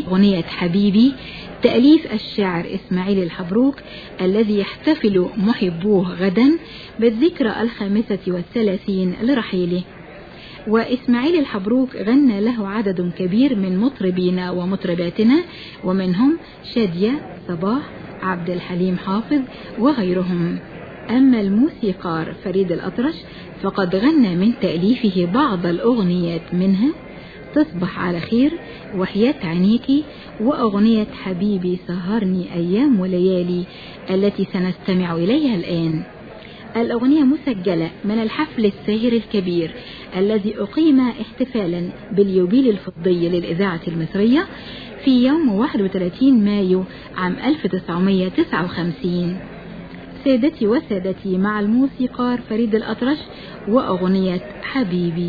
أغنية حبيبي تأليف الشاعر إسماعيل الحبروك الذي يحتفل محبوه غدا بالذكرى الخامسة والثلاثين لرحيله وإسماعيل الحبروك غنى له عدد كبير من مطربينا ومطرباتنا ومنهم شادية صباح عبد الحليم حافظ وغيرهم أما الموسيقار فريد الأطرش فقد غنى من تأليفه بعض الأغنيات منها تصبح على خير وحياة عينيكي وأغنية حبيبي سهرني أيام وليالي التي سنستمع إليها الآن الأغنية مسجلة من الحفل الساهر الكبير الذي أقيم احتفالا باليوبيل الفضي للإذاعة المصرية في يوم 31 مايو عام 1959 سادتي وسادتي مع الموسيقار فريد الأطرش وأغنية حبيبي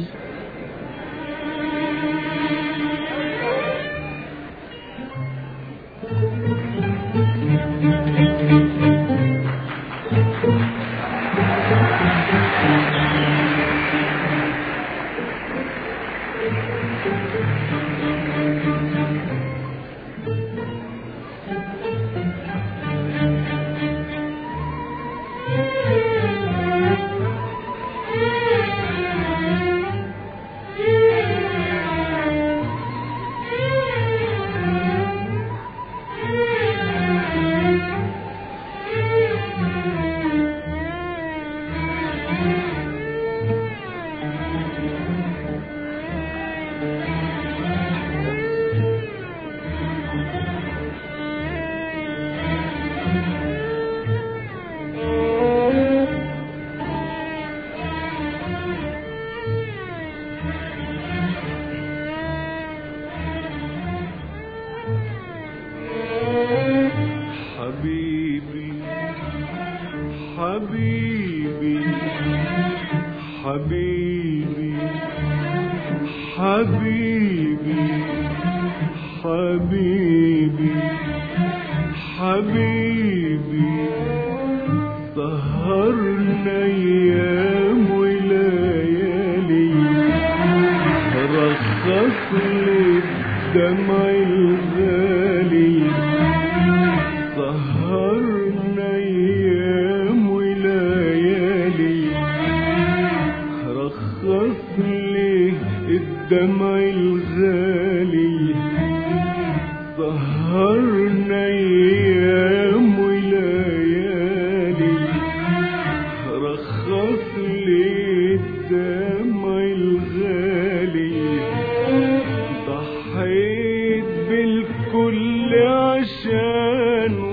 حبيبي حبيبي حبيبي حبيبي حبيبي حبيبي سهرنا ايام وليالي رخص لي الدمع الغالي سهرنا ايام وليالي رخص لي الدمع الغالي سهرنا ايام وليالي رخص لي الدمع الغالي ضحيت بالكل عشانه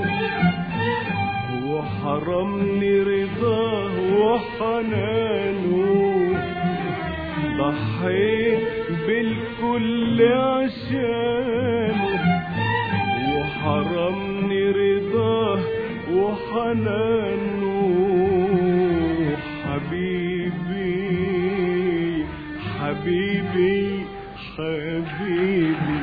وحرمني رضاه وحنانه ضحيت بالكل عشانه وحرمني رضاه وحنانه حبيبي حبيبي حبيبي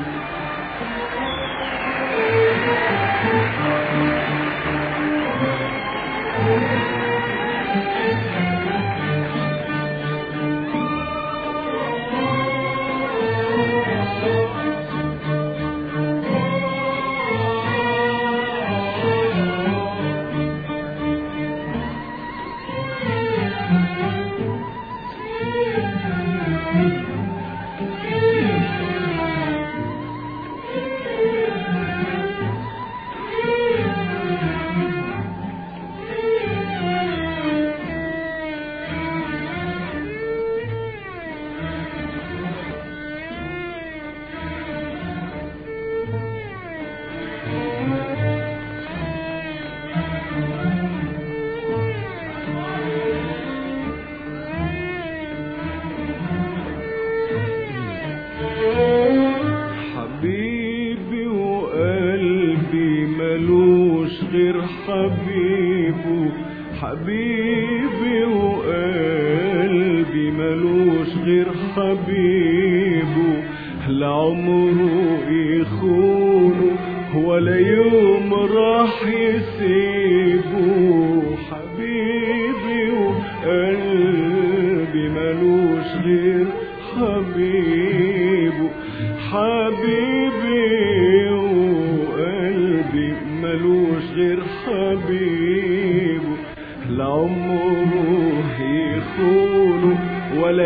حبيبي وقلبي ملوش غير حبيبه حبيبي وقلبي ملوش غير حبيبه لعمره يخونه ولا يوم راح يسيبه حبيبي وقلبي ملوش غير حبيبه حبيبي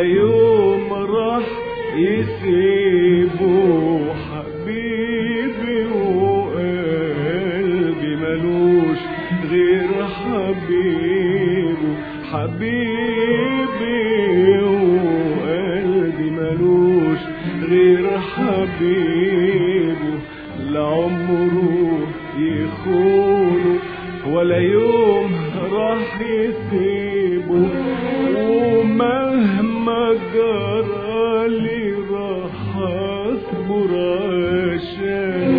يوم راح يسيبه حبيبي وقلبي ملوش غير حبيبه حبيبي وقلبي ملوش غير حبيبه لعمره يخونه ولا يوم راح يسيبه ومهما جرالي راح اصبر عشان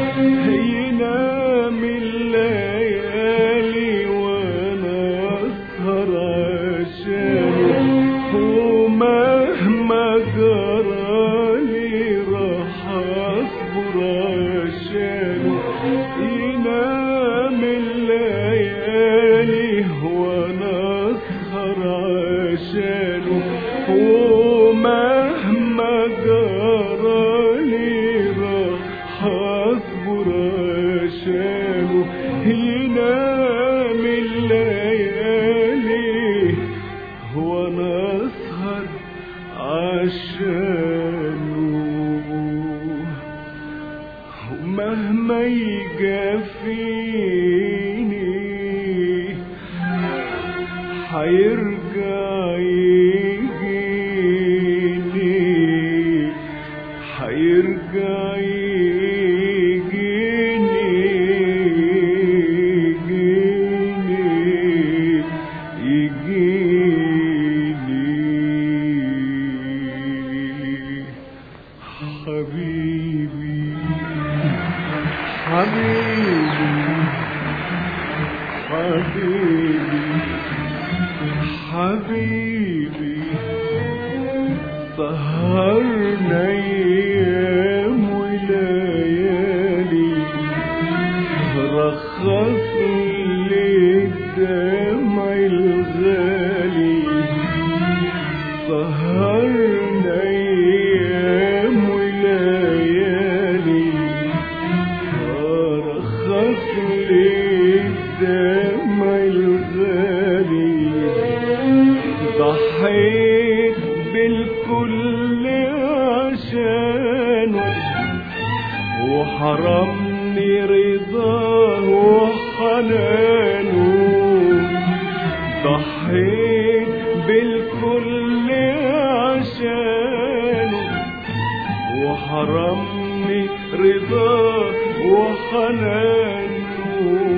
ينام الليالي وانا اسهر عشانه ومهما جرالي راح اصبر عشانه ينام الليالي وانا اسهر عشانه ومهما جرالي راح اصبر عشانه ينام الليالي وانا اسهر عشانه ومهما يجافيني حيرجع يجيني حيرجع يجيني يجيني يجيني حبيبي حبيبي حبيبي حبيبي سهرنا ايام وليالي رخص لي الدمع الغالي سهرنا ايام وليالي رخص لي الدمع الغالي ضحيت بالكل عشانه وحرمني رضاه وحنانه ضحيت بالكل عشانه وحرمني رضاه وحنانه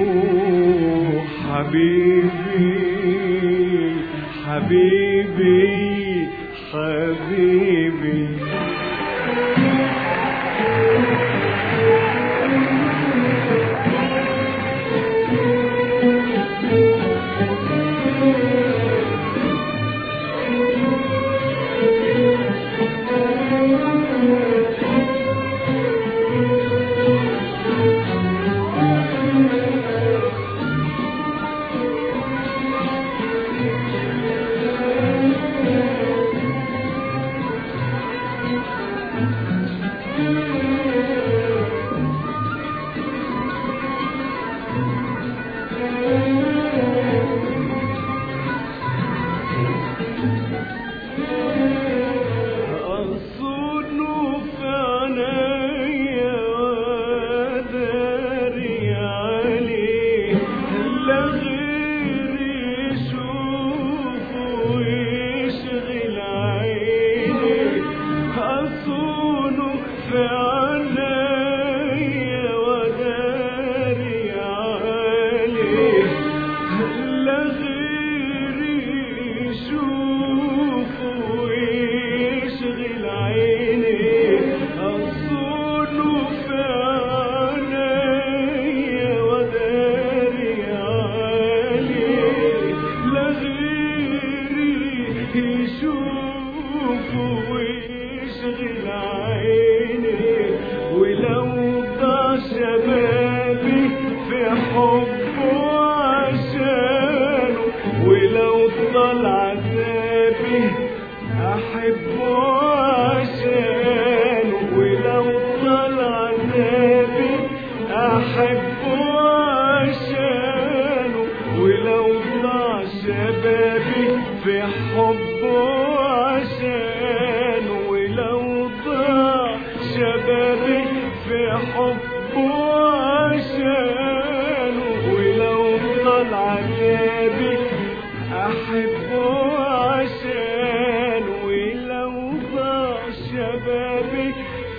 حبيبي حبيبي حبيبي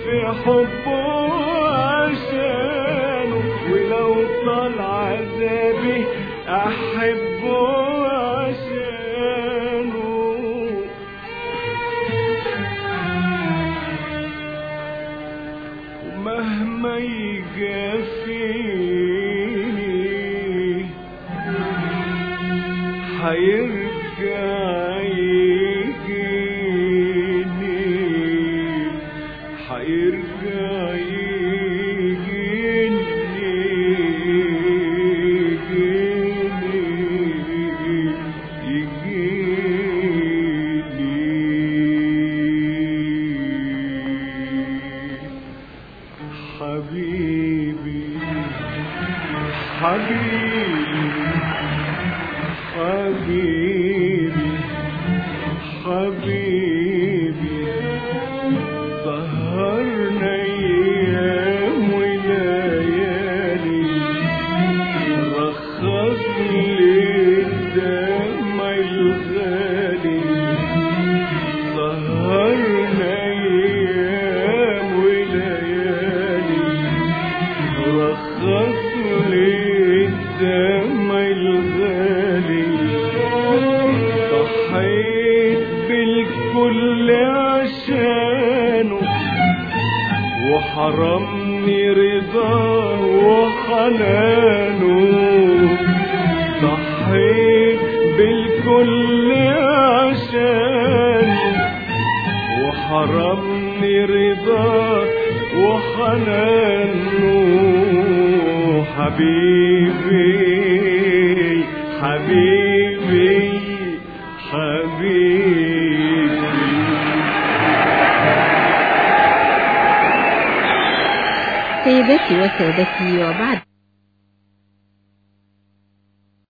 في حبه عشانه ولو طال عذابي احبه عشانه ومهما يجافيني حيرجع يجيني حيرجع يجيني يجيني يجيني حبيبي حبيبي حبيبي حبيبي سهرنا ايام وليالي رخص لي الدمع الغالي سهرنا ايام وليالي رخص لي الدمع الغالي ضحيت بالكل عشانه وحرمني رضاه وحنانه ضحيت بالكل عشانه وحرمني رضاه وحنانه حبيبي حبيبي حبيبي سيداتي وسادتي وبعد